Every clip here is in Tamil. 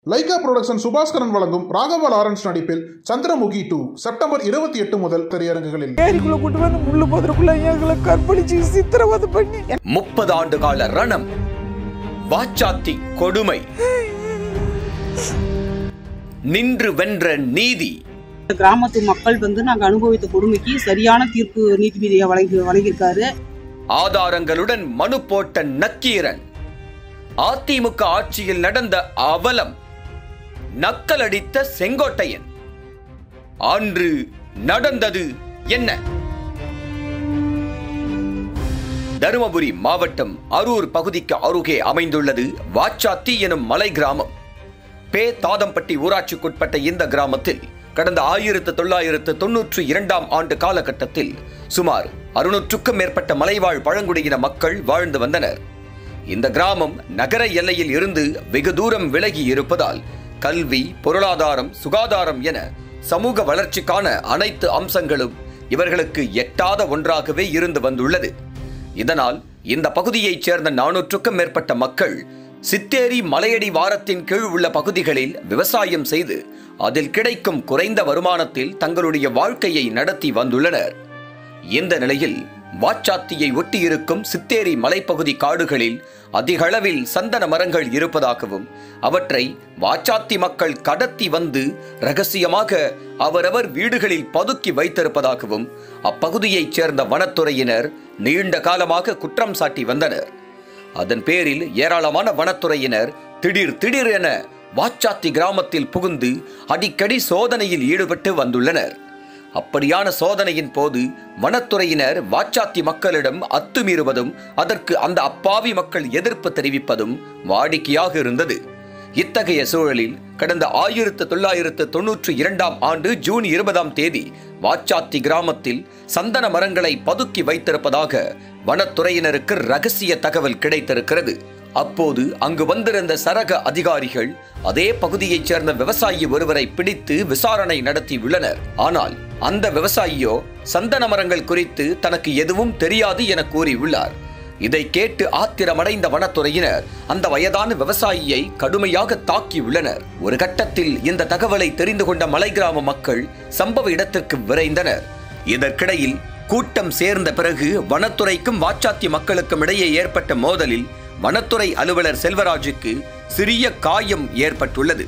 லைகா புரொடக்ஷன் சுபாஸ்கரன் வழங்கும் ராகவா லாரன்ஸ் நடிப்பில் சந்திரமுகி டூ செப்டம்பர் இருபத்தி எட்டு முதல் திரையரங்குகளில் ஏரிக்குள்ள கூட்டு வந்து முள்ளு போதுக்குள்ள எங்களை கற்பழிச்சு சித்திரவதை பண்ணி முப்பது ஆண்டு கால ரணம் வாச்சாத்தி கொடுமை நின்று வென்ற நீதி கிராமத்து மக்கள் வந்து நாங்க அனுபவித்த கொடுமைக்கு சரியான தீர்ப்பு நீதிபதியை வழங்கி வழங்கியிருக்காரு ஆதாரங்களுடன் மனு போட்ட நக்கீரன் அதிமுக ஆட்சியில் நடந்த அவலம் நக்கலடித்த செங்கோட்டையன் அன்று நடந்தது என்ன தருமபுரி மாவட்டம் அரூர் பகுதிக்கு அருகே அமைந்துள்ளது வாச்சாத்தி எனும் மலை கிராமம் பே தாதம்பட்டி ஊராட்சிக்குட்பட்ட இந்த கிராமத்தில் கடந்த ஆயிரத்து தொள்ளாயிரத்து தொன்னூற்று இரண்டாம் ஆண்டு காலகட்டத்தில் சுமார் அறுநூற்றுக்கும் மேற்பட்ட மலைவாழ் பழங்குடியின மக்கள் வாழ்ந்து வந்தனர் இந்த கிராமம் நகர எல்லையில் இருந்து வெகு தூரம் விலகி இருப்பதால் கல்வி பொருளாதாரம் சுகாதாரம் என சமூக வளர்ச்சிக்கான அனைத்து அம்சங்களும் இவர்களுக்கு எட்டாத ஒன்றாகவே இருந்து வந்துள்ளது இதனால் இந்த பகுதியைச் சேர்ந்த நானூற்றுக்கும் மேற்பட்ட மக்கள் சித்தேரி மலையடி வாரத்தின் கீழ் உள்ள பகுதிகளில் விவசாயம் செய்து அதில் கிடைக்கும் குறைந்த வருமானத்தில் தங்களுடைய வாழ்க்கையை நடத்தி வந்துள்ளனர் இந்த நிலையில் வாச்சாத்தியை ஒட்டியிருக்கும் சித்தேரி மலைப்பகுதி காடுகளில் அதிகளவில் சந்தன மரங்கள் இருப்பதாகவும் அவற்றை வாச்சாத்தி மக்கள் கடத்தி வந்து ரகசியமாக அவரவர் வீடுகளில் பதுக்கி வைத்திருப்பதாகவும் அப்பகுதியைச் சேர்ந்த வனத்துறையினர் நீண்ட காலமாக குற்றம் சாட்டி வந்தனர் அதன் பேரில் ஏராளமான வனத்துறையினர் திடீர் திடீர் என வாச்சாத்தி கிராமத்தில் புகுந்து அடிக்கடி சோதனையில் ஈடுபட்டு வந்துள்ளனர் அப்படியான சோதனையின் போது வனத்துறையினர் வாச்சாத்தி மக்களிடம் அத்துமீறுவதும் அதற்கு அந்த அப்பாவி மக்கள் எதிர்ப்பு தெரிவிப்பதும் வாடிக்கையாக இருந்தது இத்தகைய சூழலில் கடந்த ஆயிரத்து தொள்ளாயிரத்து தொன்னூற்றி இரண்டாம் ஆண்டு ஜூன் இருபதாம் தேதி வாச்சாத்தி கிராமத்தில் சந்தன மரங்களை பதுக்கி வைத்திருப்பதாக வனத்துறையினருக்கு ரகசிய தகவல் கிடைத்திருக்கிறது அப்போது அங்கு வந்திருந்த சரக அதிகாரிகள் அதே பகுதியைச் சேர்ந்த விவசாயி ஒருவரை பிடித்து விசாரணை நடத்தியுள்ளனர் ஆனால் அந்த விவசாயியோ சந்தன மரங்கள் குறித்து தனக்கு எதுவும் தெரியாது என கூறியுள்ளார் இதை கேட்டு ஆத்திரமடைந்த வனத்துறையினர் அந்த வயதான விவசாயியை கடுமையாக தாக்கியுள்ளனர் ஒரு கட்டத்தில் இந்த தகவலை தெரிந்து கொண்ட மலை கிராம மக்கள் சம்பவ இடத்திற்கு விரைந்தனர் இதற்கிடையில் கூட்டம் சேர்ந்த பிறகு வனத்துறைக்கும் வாச்சாத்தி மக்களுக்கும் இடையே ஏற்பட்ட மோதலில் வனத்துறை அலுவலர் செல்வராஜுக்கு சிறிய காயம் ஏற்பட்டுள்ளது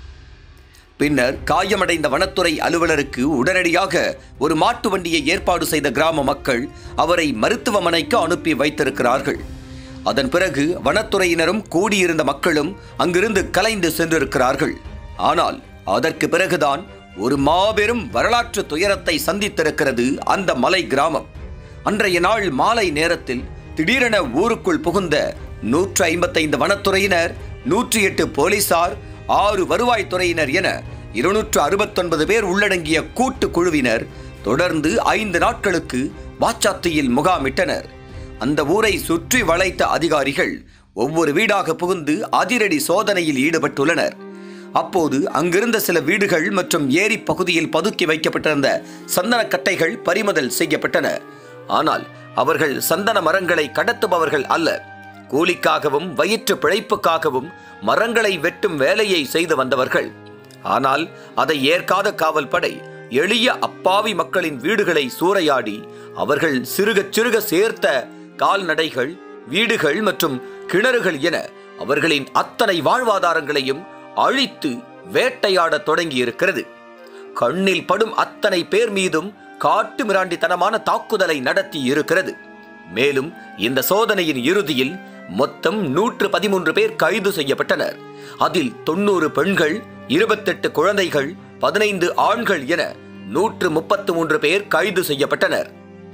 பின்னர் காயமடைந்த வனத்துறை அலுவலருக்கு உடனடியாக ஒரு மாட்டு வண்டியை ஏற்பாடு செய்த கிராம மக்கள் அவரை மருத்துவமனைக்கு அனுப்பி வைத்திருக்கிறார்கள் அதன் பிறகு வனத்துறையினரும் கூடியிருந்த மக்களும் அங்கிருந்து கலைந்து சென்றிருக்கிறார்கள் ஆனால் அதற்கு பிறகுதான் ஒரு மாபெரும் வரலாற்று துயரத்தை சந்தித்திருக்கிறது அந்த மலை கிராமம் அன்றைய நாள் மாலை நேரத்தில் திடீரென ஊருக்குள் புகுந்த நூற்று ஐம்பத்தைந்து வனத்துறையினர் நூற்றி எட்டு போலீசார் ஆறு வருவாய்த்துறையினர் என இருநூற்று அறுபத்தொன்பது பேர் உள்ளடங்கிய கூட்டு குழுவினர் தொடர்ந்து ஐந்து நாட்களுக்கு வாச்சாத்தியில் முகாமிட்டனர் அந்த ஊரை சுற்றி வளைத்த அதிகாரிகள் ஒவ்வொரு வீடாக புகுந்து அதிரடி சோதனையில் ஈடுபட்டுள்ளனர் அப்போது அங்கிருந்த சில வீடுகள் மற்றும் ஏரி பகுதியில் பதுக்கி வைக்கப்பட்டிருந்த சந்தனக்கட்டைகள் பறிமுதல் செய்யப்பட்டன ஆனால் அவர்கள் சந்தன மரங்களை கடத்துபவர்கள் அல்ல கூலிக்காகவும் வயிற்று பிழைப்புக்காகவும் மரங்களை வெட்டும் வேலையை செய்து வந்தவர்கள் ஆனால் அதை ஏற்காத காவல் படை எளிய அப்பாவி மக்களின் வீடுகளை சூறையாடி அவர்கள் சிறுக சிறுக சேர்த்த கால்நடைகள் வீடுகள் மற்றும் கிணறுகள் என அவர்களின் அத்தனை வாழ்வாதாரங்களையும் அழித்து வேட்டையாடத் தொடங்கியிருக்கிறது கண்ணில் படும் அத்தனை பேர் மீதும் காட்டு மிராண்டித்தனமான தாக்குதலை நடத்தி இருக்கிறது மேலும் இந்த சோதனையின் இறுதியில் மொத்தம் நூற்று பதிமூன்று பேர் கைது செய்யப்பட்டனர் அதில் தொண்ணூறு பெண்கள் இருபத்தெட்டு குழந்தைகள் பதினைந்து ஆண்கள் என நூற்று முப்பத்து மூன்று பேர் கைது செய்யப்பட்டனர்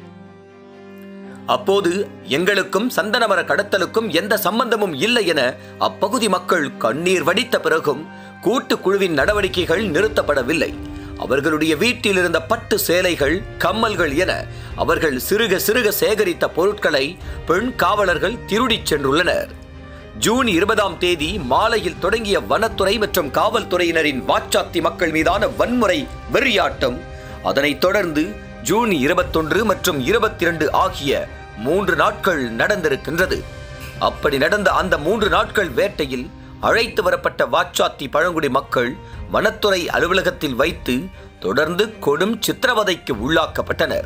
அப்போது எங்களுக்கும் சந்தனமர கடத்தலுக்கும் எந்த சம்பந்தமும் இல்லை என அப்பகுதி மக்கள் கண்ணீர் வடித்த பிறகும் கூட்டுக்குழுவின் நடவடிக்கைகள் நிறுத்தப்படவில்லை அவர்களுடைய வீட்டில் இருந்த பட்டு சேலைகள் கம்மல்கள் என அவர்கள் சிறுக சிறுக சேகரித்த பொருட்களை பெண் காவலர்கள் திருடிச் சென்றுள்ளனர் ஜூன் இருபதாம் தேதி மாலையில் தொடங்கிய வனத்துறை மற்றும் காவல்துறையினரின் வாச்சாத்தி மக்கள் மீதான வன்முறை வெறியாட்டம் அதனைத் தொடர்ந்து ஜூன் இருபத்தொன்று மற்றும் இருபத்தி இரண்டு ஆகிய மூன்று நாட்கள் நடந்திருக்கின்றது அப்படி நடந்த அந்த மூன்று நாட்கள் வேட்டையில் அழைத்து வரப்பட்ட வாச்சாத்தி பழங்குடி மக்கள் வனத்துறை அலுவலகத்தில் வைத்து தொடர்ந்து கொடும் சித்திரவதைக்கு உள்ளாக்கப்பட்டனர்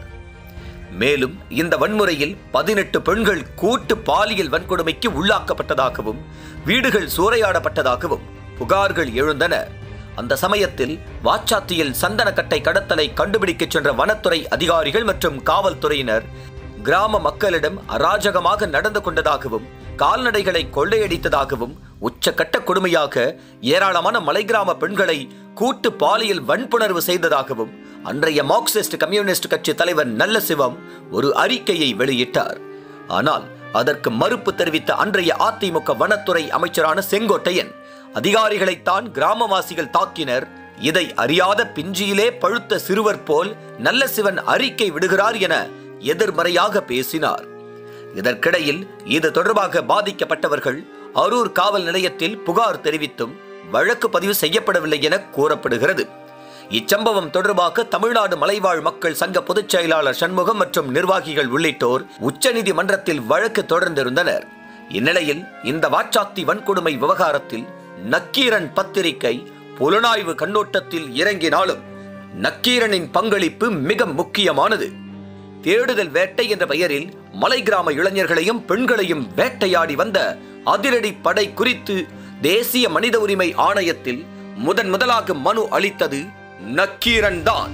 மேலும் இந்த வன்முறையில் பதினெட்டு பெண்கள் கூட்டு பாலியல் வன்கொடுமைக்கு உள்ளாக்கப்பட்டதாகவும் வீடுகள் சூறையாடப்பட்டதாகவும் புகார்கள் எழுந்தன அந்த சமயத்தில் வாச்சாத்தியில் சந்தனக்கட்டை கடத்தலை கண்டுபிடிக்கச் சென்ற வனத்துறை அதிகாரிகள் மற்றும் காவல்துறையினர் கிராம மக்களிடம் அராஜகமாக நடந்து கொண்டதாகவும் கால்நடைகளை கொள்ளையடித்ததாகவும் உச்சக்கட்ட கொடுமையாக ஏராளமான மலைக்கிராம பெண்களை கூட்டு பாலியல் வன்புணர்வு செய்ததாகவும் அன்றைய மார்க்சிஸ்ட் கம்யூனிஸ்ட் கட்சி தலைவர் நல்ல சிவம் ஒரு அறிக்கையை வெளியிட்டார் ஆனால் அதற்கு மறுப்பு தெரிவித்த அன்றைய அதிமுக வனத்துறை அமைச்சரான செங்கோட்டையன் அதிகாரிகளைத்தான் கிராமவாசிகள் தாக்கினர் இதை அறியாத பிஞ்சியிலே பழுத்த சிறுவர் போல் நல்ல சிவன் அறிக்கை விடுகிறார் என எதிர்மறையாக பேசினார் இதற்கிடையில் இது தொடர்பாக பாதிக்கப்பட்டவர்கள் அரூர் காவல் நிலையத்தில் புகார் தெரிவித்தும் வழக்கு பதிவு செய்யப்படவில்லை என கூறப்படுகிறது இச்சம்பவம் தொடர்பாக தமிழ்நாடு மலைவாழ் மக்கள் சங்க பொதுச் செயலாளர் சண்முகம் மற்றும் நிர்வாகிகள் உள்ளிட்டோர் உச்சநீதிமன்றத்தில் வழக்கு தொடர்ந்திருந்தனர் இந்நிலையில் இந்த வாச்சாத்தி வன்கொடுமை விவகாரத்தில் நக்கீரன் பத்திரிகை புலனாய்வு கண்ணோட்டத்தில் இறங்கினாலும் நக்கீரனின் பங்களிப்பு மிக முக்கியமானது தேடுதல் வேட்டை என்ற பெயரில் மலை கிராம இளைஞர்களையும் பெண்களையும் வேட்டையாடி வந்த அதிரடி படை குறித்து தேசிய மனித உரிமை ஆணையத்தில் முதன் முதலாக மனு அளித்தது நக்கீரன் தான்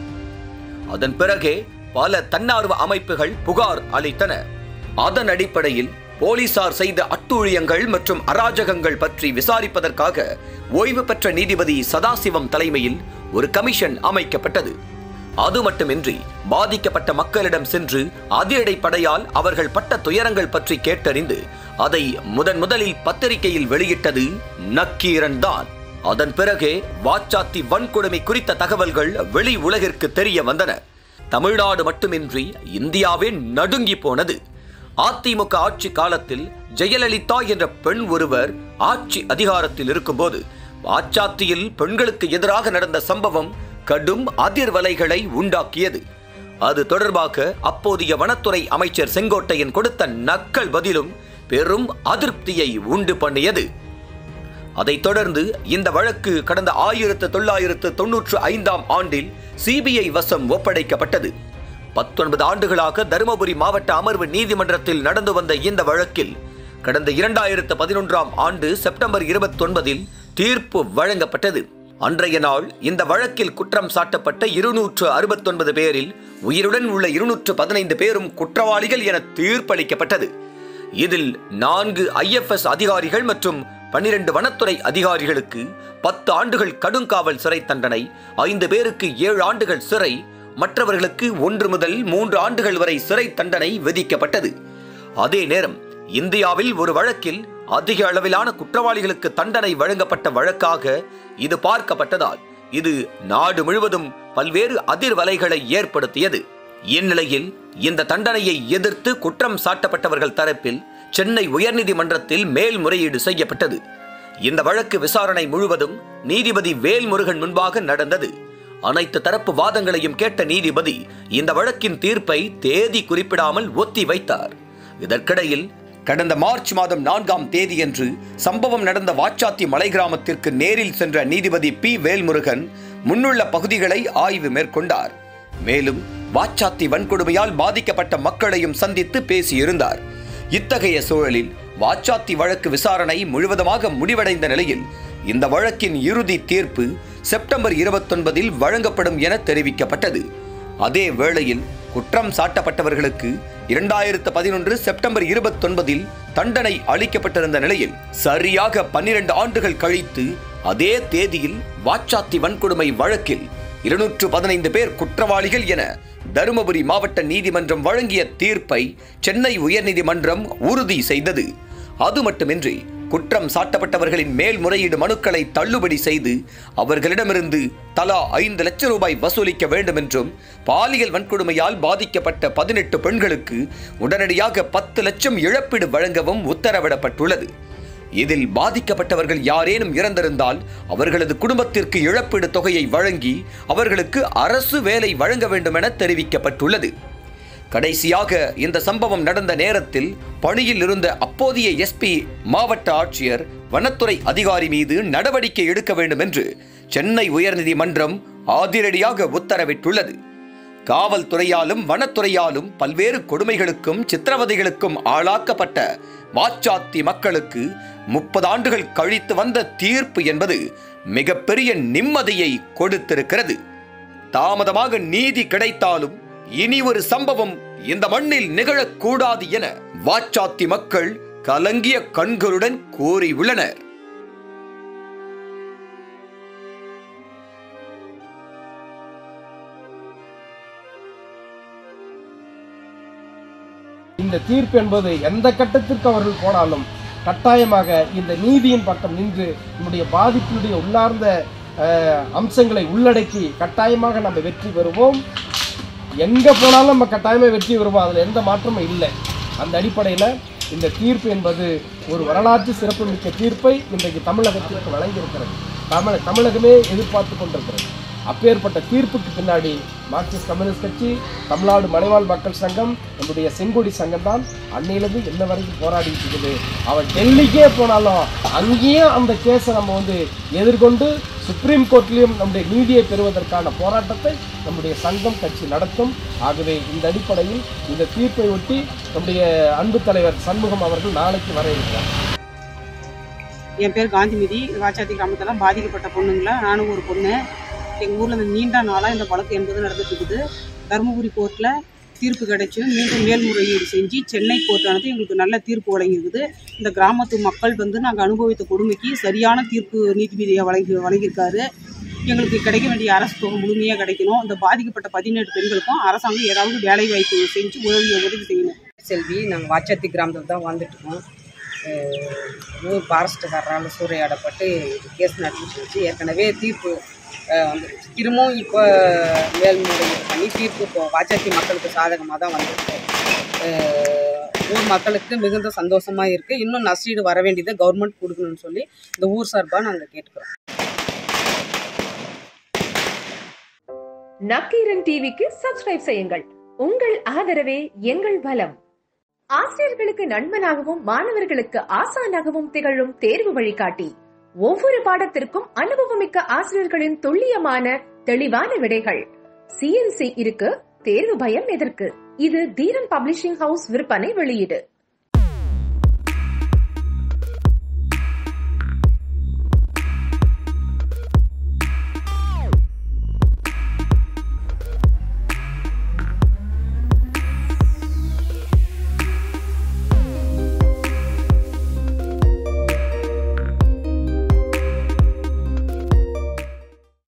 அதன் பிறகே பல தன்னார்வ அமைப்புகள் புகார் அளித்தன அதன் அடிப்படையில் போலீசார் செய்த அட்டூழியங்கள் மற்றும் அராஜகங்கள் பற்றி விசாரிப்பதற்காக ஓய்வு பெற்ற நீதிபதி சதாசிவம் தலைமையில் ஒரு கமிஷன் அமைக்கப்பட்டது அது மட்டுமின்றி பாதிக்கப்பட்ட மக்களிடம் சென்று அதிரடை படையால் அவர்கள் பட்ட துயரங்கள் பற்றி கேட்டறிந்து அதை முதன் முதலில் பத்திரிகையில் வெளியிட்டது நக்கீரன் தான் அதன் பிறகே வாச்சாத்தி வன்கொடுமை குறித்த தகவல்கள் வெளி உலகிற்கு தெரிய வந்தன தமிழ்நாடு மட்டுமின்றி இந்தியாவே நடுங்கி போனது அதிமுக ஆட்சி காலத்தில் ஜெயலலிதா என்ற பெண் ஒருவர் ஆட்சி அதிகாரத்தில் இருக்கும்போது வாச்சாத்தியில் பெண்களுக்கு எதிராக நடந்த சம்பவம் கடும் அதிர்வலைகளை உண்டாக்கியது அது தொடர்பாக அப்போதைய வனத்துறை அமைச்சர் செங்கோட்டையன் கொடுத்த நக்கல் பதிலும் பெரும் அதிருப்தியை உண்டு பண்ணியது அதைத் தொடர்ந்து இந்த வழக்கு கடந்த ஆயிரத்து தொள்ளாயிரத்து தொன்னூற்று ஐந்தாம் ஆண்டில் சிபிஐ வசம் ஒப்படைக்கப்பட்டது பத்தொன்பது ஆண்டுகளாக தருமபுரி மாவட்ட அமர்வு நீதிமன்றத்தில் நடந்து வந்த இந்த வழக்கில் கடந்த இரண்டாயிரத்து பதினொன்றாம் ஆண்டு செப்டம்பர் இருபத்தொன்பதில் தீர்ப்பு வழங்கப்பட்டது அன்றைய நாள் இந்த வழக்கில் குற்றம் சாட்டப்பட்ட இருநூற்று அறுபத்தொன்பது பேரில் உயிருடன் உள்ள இருநூற்று பதினைந்து பேரும் குற்றவாளிகள் என தீர்ப்பளிக்கப்பட்டது இதில் நான்கு ஐஎஃப்எஸ் அதிகாரிகள் மற்றும் பன்னிரண்டு வனத்துறை அதிகாரிகளுக்கு பத்து ஆண்டுகள் கடுங்காவல் சிறை தண்டனை ஐந்து பேருக்கு ஏழு ஆண்டுகள் சிறை மற்றவர்களுக்கு ஒன்று முதல் மூன்று ஆண்டுகள் வரை சிறை தண்டனை விதிக்கப்பட்டது அதே நேரம் இந்தியாவில் ஒரு வழக்கில் அதிக அளவிலான குற்றவாளிகளுக்கு தண்டனை வழங்கப்பட்ட வழக்காக இது பார்க்கப்பட்டதால் இது நாடு முழுவதும் பல்வேறு அதிர்வலைகளை ஏற்படுத்தியது இந்நிலையில் இந்த தண்டனையை எதிர்த்து குற்றம் சாட்டப்பட்டவர்கள் தரப்பில் சென்னை உயர்நீதிமன்றத்தில் மேல்முறையீடு செய்யப்பட்டது இந்த வழக்கு விசாரணை முழுவதும் நீதிபதி வேல்முருகன் முன்பாக நடந்தது அனைத்து தரப்பு வாதங்களையும் கேட்ட நீதிபதி இந்த வழக்கின் தீர்ப்பை தேதி குறிப்பிடாமல் ஒத்தி வைத்தார் இதற்கிடையில் கடந்த மார்ச் மாதம் நான்காம் தேதியன்று சம்பவம் நடந்த வாச்சாத்தி மலை கிராமத்திற்கு நேரில் சென்ற நீதிபதி பி வேல்முருகன் முன்னுள்ள பகுதிகளை ஆய்வு மேற்கொண்டார் மேலும் வாச்சாத்தி வன்கொடுமையால் பாதிக்கப்பட்ட மக்களையும் சந்தித்து பேசியிருந்தார் இத்தகைய சூழலில் வாச்சாத்தி வழக்கு விசாரணை முழுவதுமாக முடிவடைந்த நிலையில் இந்த வழக்கின் இறுதி தீர்ப்பு செப்டம்பர் இருபத்தொன்பதில் வழங்கப்படும் என தெரிவிக்கப்பட்டது அதே வேளையில் குற்றம் சாட்டப்பட்டவர்களுக்கு இரண்டாயிரத்து பதினொன்று செப்டம்பர் இருபத்தொன்பதில் தண்டனை அளிக்கப்பட்டிருந்த நிலையில் சரியாக பன்னிரண்டு ஆண்டுகள் கழித்து அதே தேதியில் வாச்சாத்தி வன்கொடுமை வழக்கில் இருநூற்று பதினைந்து பேர் குற்றவாளிகள் என தருமபுரி மாவட்ட நீதிமன்றம் வழங்கிய தீர்ப்பை சென்னை உயர்நீதிமன்றம் உறுதி செய்தது அது மட்டுமின்றி குற்றம் சாட்டப்பட்டவர்களின் மேல்முறையீடு மனுக்களை தள்ளுபடி செய்து அவர்களிடமிருந்து தலா ஐந்து லட்சம் ரூபாய் வசூலிக்க வேண்டும் என்றும் பாலியல் வன்கொடுமையால் பாதிக்கப்பட்ட பதினெட்டு பெண்களுக்கு உடனடியாக பத்து லட்சம் இழப்பீடு வழங்கவும் உத்தரவிடப்பட்டுள்ளது இதில் பாதிக்கப்பட்டவர்கள் யாரேனும் இறந்திருந்தால் அவர்களது குடும்பத்திற்கு இழப்பீடு தொகையை வழங்கி அவர்களுக்கு அரசு வேலை வழங்க வேண்டும் என தெரிவிக்கப்பட்டுள்ளது கடைசியாக இந்த சம்பவம் நடந்த நேரத்தில் பணியில் இருந்த அப்போதைய எஸ்பி மாவட்ட ஆட்சியர் வனத்துறை அதிகாரி மீது நடவடிக்கை எடுக்க வேண்டும் என்று சென்னை உயர்நீதிமன்றம் அதிரடியாக உத்தரவிட்டுள்ளது காவல்துறையாலும் வனத்துறையாலும் பல்வேறு கொடுமைகளுக்கும் சித்திரவதைகளுக்கும் ஆளாக்கப்பட்ட வாச்சாத்தி மக்களுக்கு முப்பது ஆண்டுகள் கழித்து வந்த தீர்ப்பு என்பது மிகப்பெரிய நிம்மதியை கொடுத்திருக்கிறது தாமதமாக நீதி கிடைத்தாலும் இனி ஒரு சம்பவம் இந்த மண்ணில் நிகழக்கூடாது என வாச்சாத்தி மக்கள் கலங்கிய கண்களுடன் கூறியுள்ளனர் இந்த தீர்ப்பு என்பது எந்த கட்டத்திற்கு அவர்கள் போனாலும் கட்டாயமாக இந்த நீதியின் பக்கம் நின்று நம்முடைய பாதிப்பினுடைய உள்ளார்ந்த அஹ், அம்சங்களை உள்ளடக்கி கட்டாயமாக நம்ம வெற்றி பெறுவோம் எங்கே போனாலும் நம்ம கட்டாயமாக வெற்றி பெறுவோம் அதில் எந்த மாற்றமும் இல்லை அந்த அடிப்படையில் இந்த தீர்ப்பு என்பது ஒரு வரலாற்று சிறப்புமிக்க தீர்ப்பை இன்றைக்கு தமிழகத்திற்கு வழங்கியிருக்கிறது தமிழ் தமிழகமே எதிர்பார்த்து கொண்டிருக்கிறது அப்பேற்பட்ட தீர்ப்புக்கு பின்னாடி மார்க்சிஸ்ட் கம்யூனிஸ்ட் கட்சி தமிழ்நாடு மலைவாழ் மக்கள் சங்கம் நம்முடைய செங்கொடி சங்கம் தான் அன்னையிலிருந்து என்ன வரைக்கும் போராடிட்டு இருக்குது அவன் டெல்லிக்கே போனாலும் அங்கேயும் அந்த கேஸை நம்ம வந்து எதிர்கொண்டு சுப்ரீம் கோர்ட்லேயும் நம்முடைய நீதியை பெறுவதற்கான போராட்டத்தை நம்முடைய சங்கம் கட்சி நடத்தும் ஆகவே இந்த அடிப்படையில் இந்த தீர்ப்பை ஒட்டி நம்முடைய அன்பு தலைவர் சண்முகம் அவர்கள் நாளைக்கு வர இருக்கிறார் என் பேர் காந்திமதி வாச்சாத்தி கிராமத்தில் பாதிக்கப்பட்ட பொண்ணுங்களா நானும் ஒரு பொண்ணு எங்கள் ஊரில் இந்த நீண்ட நாளாக இந்த வழக்கு என்பது நடந்துட்டு இருக்குது தருமபுரி கோர்ட்டில் தீர்ப்பு கிடைச்சு மீண்டும் மேல்முறையீடு செஞ்சு சென்னை கோர்ட்டானது எங்களுக்கு நல்ல தீர்ப்பு வழங்கியிருக்குது இந்த கிராமத்து மக்கள் வந்து நாங்கள் அனுபவித்த கொடுமைக்கு சரியான தீர்ப்பு நீதிபதியை வழங்கி வழங்கியிருக்காரு எங்களுக்கு கிடைக்க வேண்டிய அரசு தொகை முழுமையாக கிடைக்கணும் இந்த பாதிக்கப்பட்ட பதினெட்டு பெண்களுக்கும் அரசாங்கம் ஏதாவது வேலை வாய்ப்பு செஞ்சு உதவி உதவி செய்யணும் செல்வி நாங்கள் வாச்சத்தி கிராமத்தில் தான் வந்துட்டுருக்கோம் ஊர் ஃபாரஸ்ட்டுக்காரரால் சூறையாடப்பட்டு கேஸ் நடந்துட்டு இருந்துச்சு ஏற்கனவே தீர்ப்பு அஹ், வந்துருச்சு திரும்பவும் இப்போ மேல்முறையீடு பண்ணி தீர்ப்பு இப்போ வாச்சத்தி மக்களுக்கு சாதகமாக தான் வந்திருக்கு அஹ், ஊர் மக்களுக்கு மிகுந்த சந்தோஷமாக இருக்குது இன்னும் நஷ்டீடு வர வேண்டியதை கவர்மெண்ட் கொடுக்கணும்னு சொல்லி இந்த ஊர் சார்பாக நாங்கள் கேட்டுக்கிறோம் நக்கீரன் டிவிக்கு சப்ஸ்கிரைப் செய்யுங்கள் உங்கள் ஆதரவே எங்கள் பலம் ஆசிரியர்களுக்கு நண்பனாகவும் மாணவர்களுக்கு ஆசானாகவும் திகழும் தேர்வு வழிகாட்டி ஒவ்வொரு பாடத்திற்கும் அனுபவமிக்க ஆசிரியர்களின் துல்லியமான தெளிவான விடைகள் சிஎன்சி இருக்கு தேர்வு பயம் எதற்கு இது தீரன் பப்ளிஷிங் ஹவுஸ் விற்பனை வெளியீடு